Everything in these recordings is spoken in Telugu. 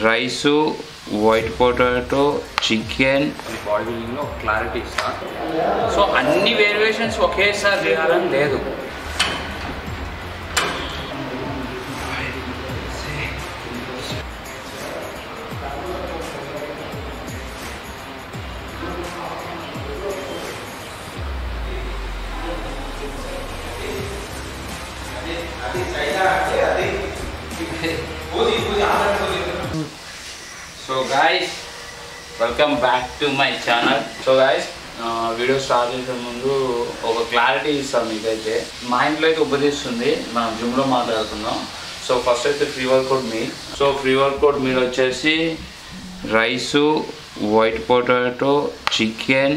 Rice white potato chicken body బిల్డింగ్లో క్లారిటీ ఇస్తా సో అన్ని వేరియేషన్స్ ఒకేసారి చేయాలని లేదు so guys welcome back to my channel so guys video start చేసే ముందు ఒక క్లారిటీ ఇస్తాం మీకైతే మా ఇంట్లో అయితే ఉపదేశిస్తుంది మనం జిమ్లో మాట్లాడుతున్నాం సో ఫస్ట్ అయితే pre workout meal so pre workout meal వచ్చేసి రైసు వైట్ పొటాటో చికెన్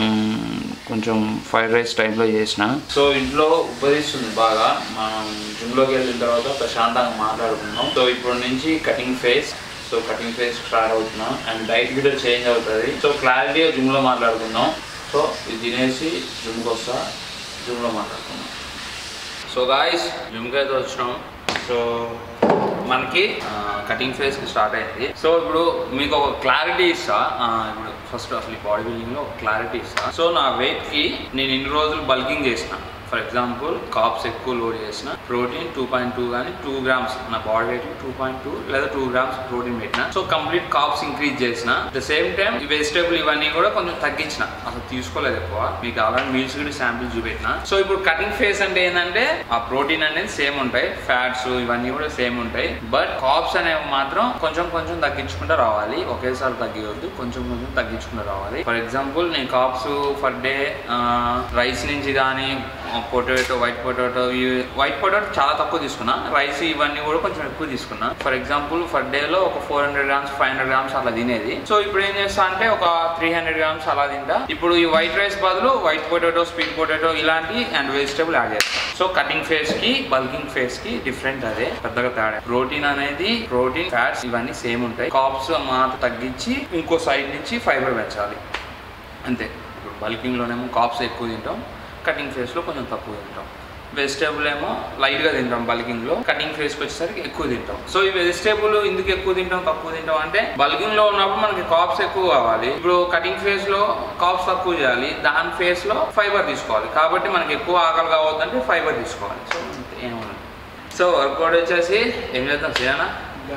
కొంచెం ఫ్రైడ్ రైస్ టైప్లో చేసిన సో ఇంట్లో ఉపదేశిస్తుంది బాగా మనం జిమ్లోకి వెళ్ళిన తర్వాత ప్రశాంతంగా మాట్లాడుకున్నాం సో ఇప్పటి నుంచి cutting phase so cutting phase start అవుతున్నాం అండ్ డైట్ కూడా చేంజ్ అవుతుంది సో క్లారిటీగా జిమ్లో మాట్లాడుకుందాం సో ఇది తినేసి జిమ్కి వస్తా జిమ్లో మాట్లాడుకుందాం సో గాయస్ జిమ్కి అయితే వచ్చినాం సో మనకి కటింగ్ ఫేస్ స్టార్ట్ అయింది సో ఇప్పుడు మీకు ఒక క్లారిటీ ఇస్తా ఆ, ఇప్పుడు ఫస్ట్ అసలు ఈ బాడీ బిల్డింగ్లో ఒక క్లారిటీ ఇస్తా సో నా వెయిట్కి నేను ఇన్ని రోజులు బల్కింగ్ చేసిన ఫర్ ఎగ్జాంపుల్ కాప్స్ ఎక్కువ లోడ్ చేసిన ప్రోటీన్ టూ పాయింట్ టూ కానీ టూ గ్రామ్స్ నా body weight two point two లేదా టూ గ్రామ్స్ ప్రోటీన్ పెట్టిన సో కంప్లీట్ కాప్స్ ఇంక్రీజ్ చేసిన ద సేమ్ టైం ఈ వెజిటేబుల్ ఇవన్నీ కూడా కొంచెం తగ్గించిన అసలు తీసుకోలేదు ఎక్కువ మీకు ఆల్రెడీ మీల్స్ కూడా శాంపిల్ చూపెట్టిన సో ఇప్పుడు కటింగ్ ఫేస్ అంటే ఏంటంటే ఆ ప్రోటీన్ అనేది సేమ్ ఉంటాయి ఫ్యాట్స్ ఇవన్నీ కూడా సేమ్ ఉంటాయి బట్ కాప్స్ అనేవి మాత్రం కొంచెం కొంచెం తగ్గించుకుంటూ రావాలి ఒకేసారి తగ్గివద్దు కొంచెం కొంచెం తగ్గించుకుంటూ రావాలి ఫర్ ఎగ్జాంపుల్ నేను కాప్స్ ఫర్ డే రైస్ నుంచి కానీ potato white potato white potato చాలా తక్కువ తీసుకున్నా రైస్ ఇవన్నీ కూడా కొంచెం ఎక్కువ తీసుకున్నా ఫర్ ఎగ్జాంపుల్ ఫర్ డేలో ఒక four hundred grams five hundred grams అట్లా తినేది సో ఇప్పుడు ఏం చేస్తా అంటే ఒక త్రీ హండ్రెడ్ గ్రామ్స్ అలా తింటా ఇప్పుడు ఈ వైట్ రైస్ బదులు వైట్ పొటాటో స్వీట్ పొటాటో ఇలాంటి అండ్ వెజిటేబుల్ యాడ్ చేస్తాం సో కటింగ్ ఫేస్ కి బల్కింగ్ ఫేస్ కి డిఫరెంట్ అదే పెద్దగా తేడా ప్రోటీన్ అనేది ప్రోటీన్ ఫ్యాట్స్ ఇవన్నీ సేమ్ ఉంటాయి కాప్స్ మాత్రం తగ్గించి ఇంకో సైడ్ నుంచి ఫైబర్ పెంచాలి అంతే ఇప్పుడు బల్కింగ్లోనేమో కాప్స్ ఎక్కువ తింటాం కటింగ్ ఫేస్లో కొంచెం తక్కువ తింటాం వెజిటేబుల్ ఏమో లైట్గా తింటాం బల్కింగ్లో కటింగ్ ఫేస్కి వచ్చేసరికి ఎక్కువ తింటాం సో ఈ వెజిటేబుల్ ఎందుకు ఎక్కువ తింటాం తక్కువ తింటాం అంటే బల్కింగ్లో ఉన్నప్పుడు మనకి కాప్స్ ఎక్కువ కావాలి ఇప్పుడు కటింగ్ ఫేస్లో కాప్స్ తక్కువ చేయాలి దాని ఫేస్లో ఫైబర్ తీసుకోవాలి కాబట్టి మనకి ఎక్కువ ఆకలి కావద్దంటే ఫైబర్ తీసుకోవాలి సో అంతే ఏముంది సో వర్కౌట్ వచ్చేసి ఏం చేద్దాం చేయనా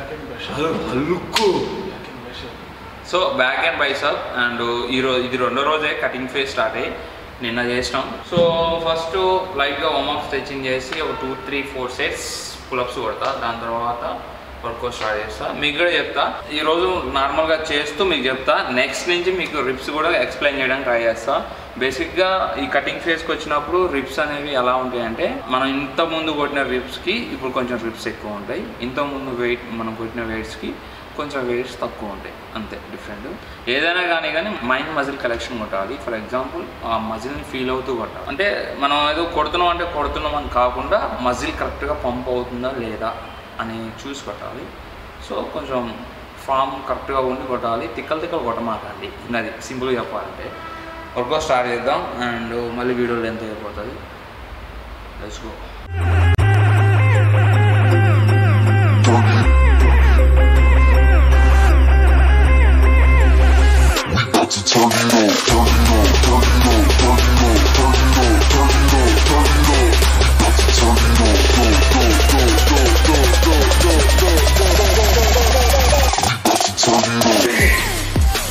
so back and biceps and ఈరోజు ఇది రెండో రోజే కటింగ్ ఫేస్ స్టార్ట్ అయ్యి నిన్న చేసినాం సో ఫస్ట్ లైట్గా వామప్ స్ట్రెచింగ్ చేసి ఒక two three four sets pullups కొడతా దాని తర్వాత వర్కౌట్ స్టార్ట్ చేస్తా మీకు కూడా చెప్తా ఈరోజు నార్మల్గా చేస్తూ మీకు చెప్తా నెక్స్ట్ నుంచి మీకు రిప్స్ కూడా ఎక్స్ప్లెయిన్ చేయడానికి ట్రై చేస్తా బేసిక్గా ఈ కటింగ్ ఫేస్కి వచ్చినప్పుడు రిప్స్ అనేవి ఎలా ఉంటాయంటే మనం ఇంత ముందు కొట్టిన రిప్స్కి ఇప్పుడు కొంచెం రిప్స్ ఎక్కువ ఉంటాయి ఇంత ముందు వెయిట్ మనం కొట్టిన వెయిట్స్కి కొంచెం వెయిట్స్ తక్కువ ఉంటాయి అంతే డిఫరెంట్ ఏదైనా కానీ కానీ మైండ్ మజిల్ కలెక్షన్ కొట్టాలి ఫర్ ఎగ్జాంపుల్ ఆ మజిల్ని ఫీల్ అవుతూ కొట్టాలి అంటే మనం ఏదో కొడుతున్నాం అంటే కొడుతున్నాం అని కాకుండా మజిల్ కరెక్ట్గా పంప్ అవుతుందా లేదా అని చూసి కొట్టాలి సో కొంచెం ఫామ్ కరెక్ట్గా ఉండి కొట్టాలి తిక్కలు తిక్కలు కొట్టమాకండి అది సింపుల్గా చెప్పాలంటే వర్కౌట్ స్టార్ట్ చేద్దాం అండ్ మళ్ళీ వీడియో లెంత్ అయిపోతుంది let's go about to turn it on, turn it on, turn it on, turn it on, turn it on, turn it on, turn it on. About to turn it on, go, go, go, go, go, go, go, go, go, go, go, go, go, go, go. We about to turn it on.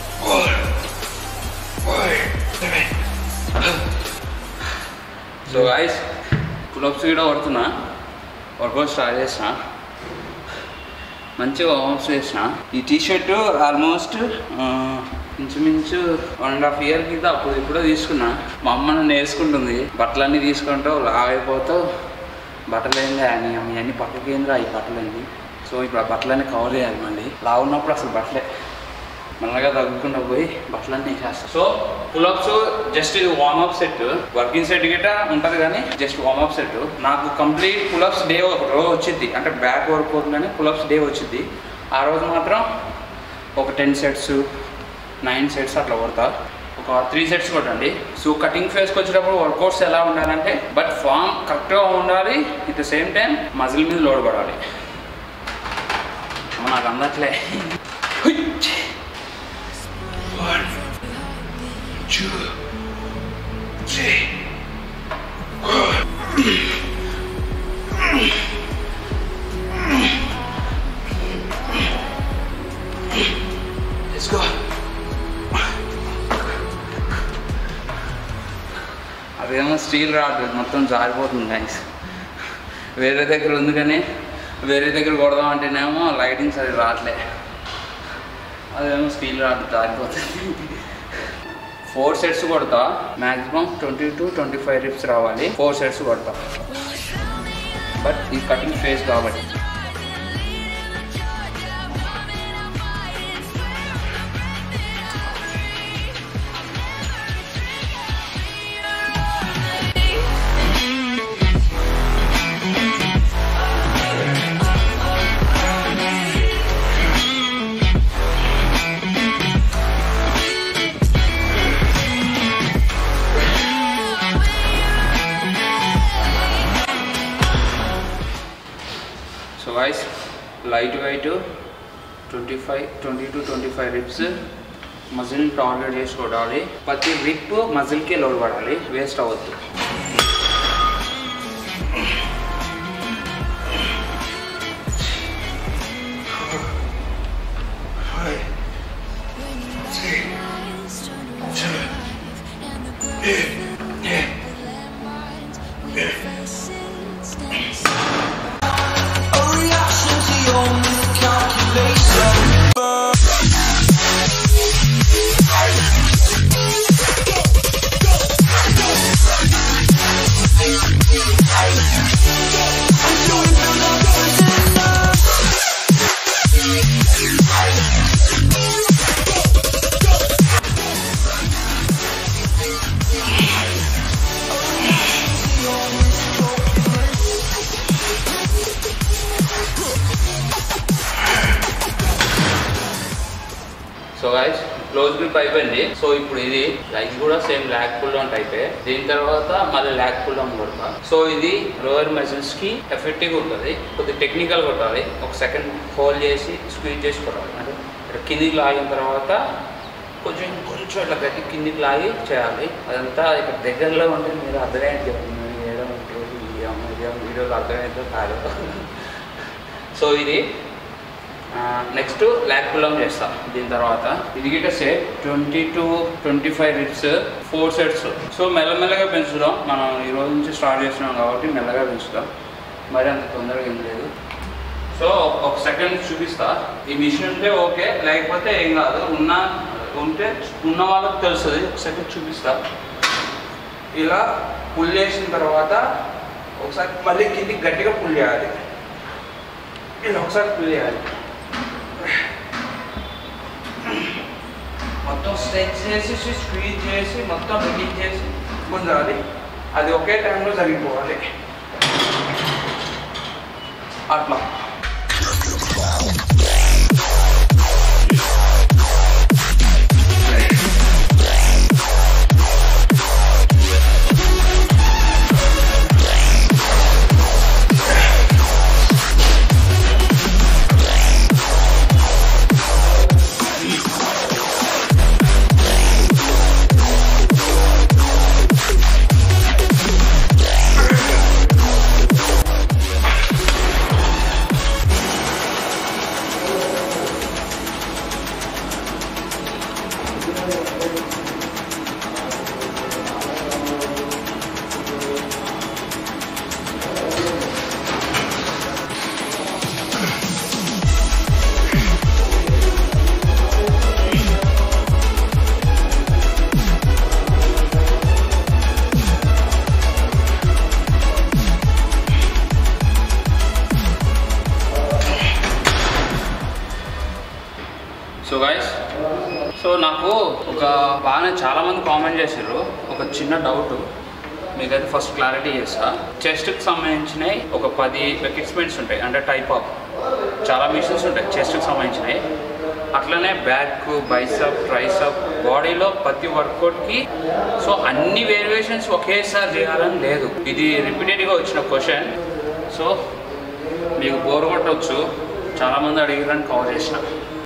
So guys pullups కూడా కొడుతున్నా వర్కౌట్ స్టార్ట్ చేసిన మంచిగా వార్మ్స్ చేసిన ఈ టీ షర్ట్ ఆల్మోస్ట్ ఇంచుమించు వన్ అండ్ హాఫ్ ఇయర్ కింద అప్పుడు ఇప్పుడు తీసుకున్నా మా అమ్మ నన్ను వేసుకుంటుంది బట్టలన్నీ తీసుకుంటావు లావ్ అయిపోతావు బట్టలు ఏంది అని మీ అన్ని పక్కకి ఏందిరా ఈ బట్టలు ఏంది సో ఇప్పుడు ఆ బట్టలన్నీ కవర్ చేయాలి మళ్ళీ లావు ఉన్నప్పుడు అసలు బట్టలే మెల్లగా తగ్గుకుండా పోయి బట్టలన్నీ వేసేస్తాం సో పులప్స్ జస్ట్ ఇది వార్మప్ సెట్ వర్కింగ్ సెట్ గిట్ట ఉంటుంది కానీ జస్ట్ వార్మప్ సెట్ నాకు కంప్లీట్ పులప్స్ డే ఒక రోజు వచ్చింది అంటే బ్యాక్ వర్క్ అవుతుందని పులప్స్ డే వచ్చింది ఆ రోజు మాత్రం ఒక టెన్ సెట్స్ నైన్ సెట్స్ అట్లా కొడతా ఒక త్రీ సెట్స్ కొట్టండి సో కటింగ్ ఫేస్కి వచ్చేటప్పుడు వర్కౌట్స్ ఎలా ఉండాలంటే బట్ ఫామ్ కరెక్ట్గా ఉండాలి at the same time muscle మీద లోడ్ పడాలి అవునా నాకు అందట్లే one two three Let's go. అదేమో స్టీల్ రాడ్ మొత్తం జారిపోతుంది గైస్ వేరే దగ్గర ఉంది కానీ వేరే దగ్గర కొడదాం అంటేనేమో లైటింగ్ సరి రావట్లే అదేమో స్టీల్ రాడ్ జారిపోతుంది ఫోర్ సెట్స్ కొడతా maximum twenty two twenty five reps రావాలి ఫోర్ సెట్స్ కొడతా బట్ ఈ కటింగ్ ఫేస్ కాబట్టి సో వైస్ light weight twenty five twenty two twenty five reps muscle target చేసి కొట్టాలి ప్రతి రిప్ మజిల్కే లోడ్ పడాలి వేస్ట్ అవ్వద్దు A reaction to your miscalculation. So guys close grip అయిపోయింది సో ఇప్పుడు ఇది ఇది కూడా సేమ్ ల్యాక్ పుల్ డౌన్ టైపే దీని తర్వాత మళ్ళీ ల్యాక్ పుల్ డౌన్ కొడతా సో ఇది లోయర్ మజిల్స్ కి ఎఫెక్టివ్ ఉంటుంది కొద్దిగా టెక్నికల్ కొట్టాలి ఒక సెకండ్ హోల్డ్ చేసి స్క్వీజ్ చేసి కొట్టాలి అంటే ఇక్కడ కిందికి లాగిన తర్వాత కొంచెం కొంచెం ఇట్లా గట్టి కిందికి లాగి చేయాలి అదంతా ఇక్కడ దగ్గరలో ఉంటే మీరు అర్థమైంది ఏదో ఉంటుంది ఈ అమ్మాయి వీడియోలో అర్థమైందో కాదు సో ఇది నెక్స్ట్ ల్యాక్ పుల్లం చేస్తా దీని తర్వాత ఇది గిట్ట set twenty two twenty five reps four sets so మెల్లమెల్లగా పెంచుదాం మనం ఈ రోజు నుంచి స్టార్ట్ చేస్తున్నాం కాబట్టి మెల్లగా పెంచుదాం మరి అంత తొందరగా ఏం లేదు సో ఒక సెకండ్ చూపిస్తా ఈ మిషన్ ఉంటే ఓకే లేకపోతే ఏం కాదు ఉన్న ఉంటే ఉన్న వాళ్ళకి తెలుస్తుంది ఒక సెకండ్ చూపిస్తా ఇలా పుల్ చేసిన తర్వాత ఒకసారి మళ్ళీ కిందికి గట్టిగా పుల్ చేయాలి ఇలా ఒకసారి పుల్ చేయాలి మొత్తం స్ట్రెచ్ చేసి స్క్వీజ్ చేసి మొత్తం రిలీజ్ చేసి గుంజాలి అది ఒకే టైంలో జరిగిపోవాలి అట్లా సో గైస్ సో నాకు ఒక బాగానే చాలా మంది కామెంట్ చేసారు ఒక చిన్న డౌట్ మీకైతే ఫస్ట్ క్లారిటీ చేస్తా చెస్ట్కి సంబంధించినవి ఒక పది ఎక్విప్మెంట్స్ ఉంటాయి అంటే టైప్ ఆఫ్ చాలా మిషన్స్ ఉంటాయి చెస్ట్కి సంబంధించినవి అట్లనే బ్యాక్ బైసప్ ట్రైసప్ బాడీలో ప్రతి వర్కౌట్కి సో అన్ని వేరియేషన్స్ ఒకేసారి చేయాలని లేదు ఇది రిపీటెడ్గా వచ్చిన క్వశ్చన్ సో మీకు బోర్ కొట్టవచ్చు చాలామంది అడిగారని కవర్ చేసిన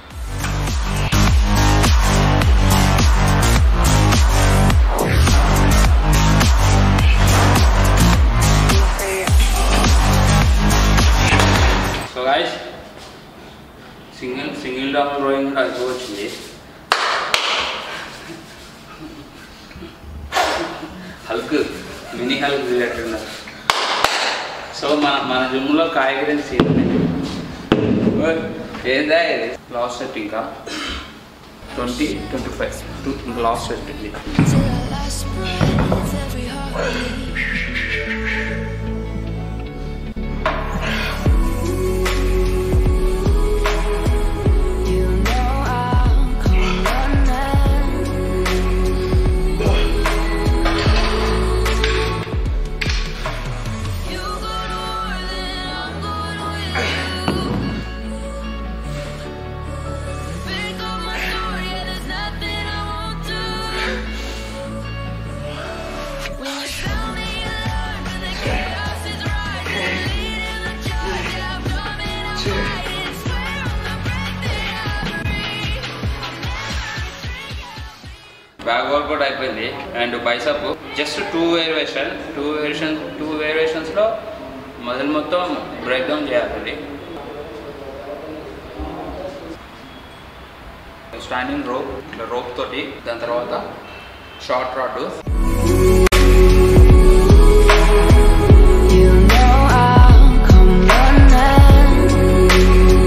so guys single single double rowing కూడా అయిపోవచ్చింది హల్క్ మినీ హల్క్ రిలేటెడ్ ఉన్నారు సో మన మన జిమ్లో కాయగూరని సీన్ ఏందా ఇది లాస్ట్ సెట్ ఇంకా twenty twenty five two last set ఇది Till our last breath, every heartbeat. You know I'll come running. You go to war, then I'm going with you. Pick up my story, and there's nothing I won't do. When you tell me you learn, but the chaos is rising, leading the charge, yeah, I'm coming, I'm fighting. Swear on the breath that I breathe, I'll never retreat. Back workout అయిపోయింది and bicep just two variation two variation two వేరియేషన్స్లో మొదలు మొత్తం బ్రేక్ డౌన్ చేయాలండి స్టాండింగ్ రోప్ ఇట్లా రోప్ తోటి దాని తర్వాత short rod You know I'll come running.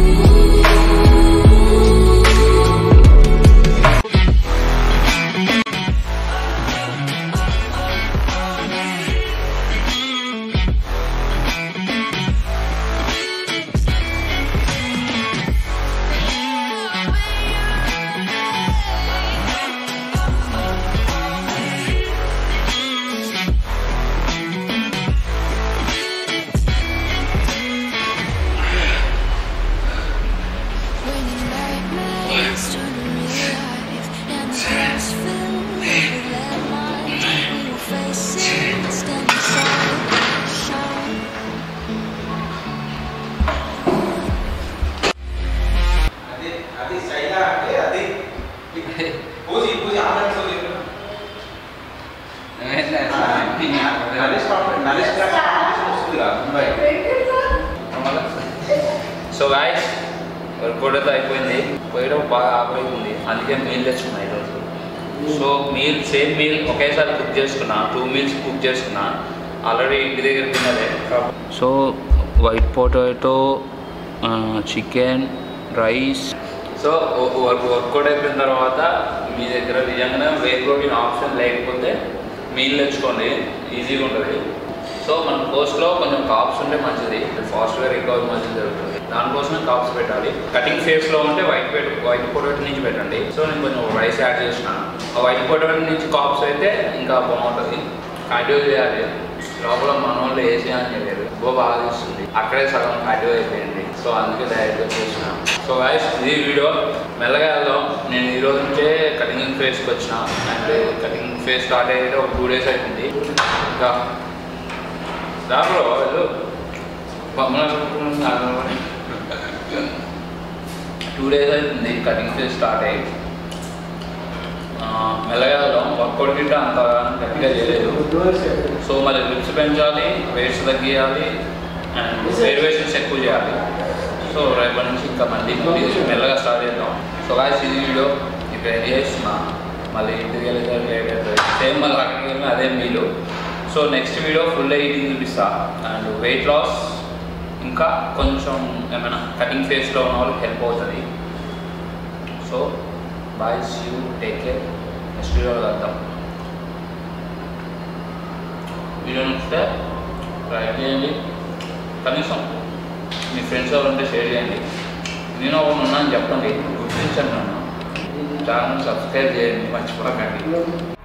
When your nightmares turn to real life and the glass fills with landmines, we will face it, stand aside, shine. అది అది శైల అంటే అది పూజి పూజ ఆమె పూజ నరేష్ కాంపిటీ- నరేష్ క్లాస్ కాంపిటీషన్ వస్తుందిగా ముంబై సో గాయస్ వర్కౌట్ అయితే అయిపోయింది పోయడం బాగా ఆపైంది అందుకే మీల్ తెచ్చుకున్నా ఈరోజు సో మీల్ సేమ్ మీల్ ఒకేసారి కుక్ చేసుకున్నా టూ మీల్స్ కుక్ చేసుకున్నా ఆల్రెడీ ఇంటి దగ్గర తిన్నదే so white potato chicken rice so work workout అయిపోయిన తర్వాత మీ దగ్గర నిజంగానే వే ప్రోటీన్ ఆప్షన్ లేకపోతే మీల్ తెచ్చుకోండి ఈజీగా ఉంటుంది సో మన పోస్ట్లో కొంచెం కాప్స్ ఉంటే మంచిది ఫాస్ట్గా రికవరీ మంచిది జరుగుతుంది దానికోసం కాప్స్ పెట్టాలి కటింగ్ ఫేస్లో ఉంటే వైట్ పెట్ వైట్ పొటాటో నుంచి పెట్టండి సో నేను కొంచెం రైస్ యాడ్ చేసిన ఆ వైట్ పొటాటో నుంచి కాప్స్ అయితే ఇంకా బాగుంటుంది కార్డియో చేయాలి లోపల మన వాళ్ళు వేసి అని చెప్పారు ఎక్కువ బాగా తీస్తుంది అక్కడే సగం కార్డియో అయిపోయింది సో అందుకే డైరెక్ట్గా చేసిన సో గాయస్ ఇది వీడియో మెల్లగా వెళ్దాం నేను ఈ రోజు నుంచే కటింగ్ ఫేస్కి వచ్చిన అండ్ కటింగ్ ఫేస్ స్టార్ట్ అయ్యేది ఒక టూ డేస్ అయిపోయింది ఇంకా రాబ్రో వెళ్ళు టూ డేస్ అవుతుంది కటింగ్ ఫేస్ స్టార్ట్ అయ్యి ఆ, మెల్లగా వెళ్దాం వర్కౌట్ గిట్ట అంత గట్టిగా చేయలేదు సో మరి లిప్స్ పెంచాలి వెయిట్స్ తగ్గియాలి అండ్ వేరియేషన్స్ ఎక్కువ చేయాలి సో రేపటి నుంచి ఇంకా మళ్ళీ మళ్ళీ మెల్లగా స్టార్ట్ చేద్దాం సో గాయస్ ఇది వీడియో ఇప్పుడు రెడీ చేస్తున్నా మళ్ళీ ఇంటికి వెళ్ళేసరికి లేట్ అవుతుంది సేమ్ మళ్ళీ అక్కడికి వెళ్ళిన అదే మీలు so next video full eating చూపిస్తా అండ్ వెయిట్ లాస్ ఇంకా కొంచెం ఏమైనా కటింగ్ ఫేస్లో ఉన్న వాళ్ళకి హెల్ప్ అవుతుంది so bye you take care next వీడియోలో కలుద్దాం వీడియో నచ్చితే లైక్ చేయండి కనీసం మీ ఫ్రెండ్స్ ఎవరు ఉంటే షేర్ చేయండి నేను ఒకటి ఉన్నాను చెప్పండి గుర్తించండి నన్ను ఛానల్ సబ్స్క్రైబ్ చేయండి మర్చిపోకండి